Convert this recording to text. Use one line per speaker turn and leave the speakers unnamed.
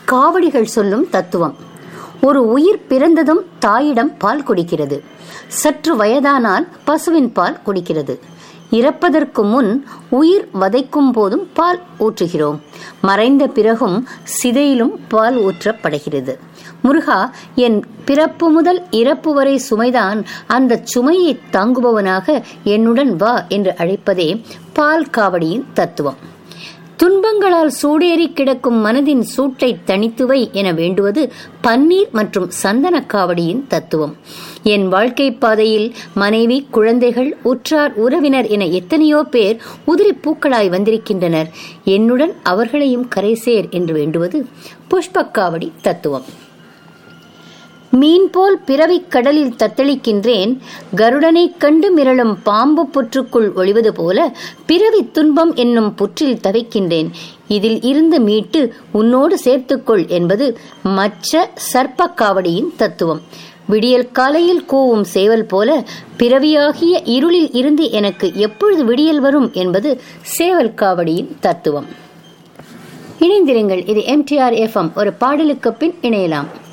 காவடிகள் சொல்லும் தத்துவம் ஒரு உயிர் பிறந்ததும் தாயிடம் பால் குடிக்கிறது சற்று வயதானால் பசுவின் பால் குடிக்கிறது இறப்பதற்கு முன் உயிர் வதைக்கும் போதும் பால் ஊற்றுகிறோம் மறைந்த பிறகும் சிதையிலும் பால் ஊற்றப்படுகிறது முருகா என் பிறப்பு முதல் இறப்பு வரை சுமைதான் அந்த சுமையை தாங்குபவனாக என்னுடன் வா என்று அழைப்பதே பால் காவடியின் தத்துவம் துன்பங்களால் சூடேறி கிடக்கும் மனதின் சூட்டை தணித்துவை என வேண்டுவது பன்னீர் மற்றும் சந்தன காவடியின் தத்துவம் என் வாழ்க்கை பாதையில் மனைவி குழந்தைகள் உற்றார் உறவினர் என எத்தனையோ பேர் உதிரி பூக்களாய் வந்திருக்கின்றனர் என்னுடன் அவர்களையும் கரைசேர் என்று வேண்டுவது புஷ்பக்காவடி தத்துவம் மீன் போல் பிறவிக் கடலில் தத்தளிக்கின்றேன் கருடனைக் கண்டு மிரளும் பாம்பு புற்றுக்குள் ஒளிவது போல பிறவி துன்பம் என்னும் புற்றில் தவிக்கின்றேன் இதில் இருந்து மீட்டு உன்னோடு சேர்த்துக்கொள் என்பது மற்ற சர்ப்பக்காவடியின் தத்துவம் விடியல் காலையில் கூவும் சேவல் போல பிறவியாகிய இருளில் இருந்து எனக்கு எப்பொழுது விடியல் வரும் என்பது சேவல் காவடியின் தத்துவம் இணைந்திருங்கள் இது எம்டிஆர் எஃப்எம் ஒரு பாடலுக்கு பின் இணையலாம்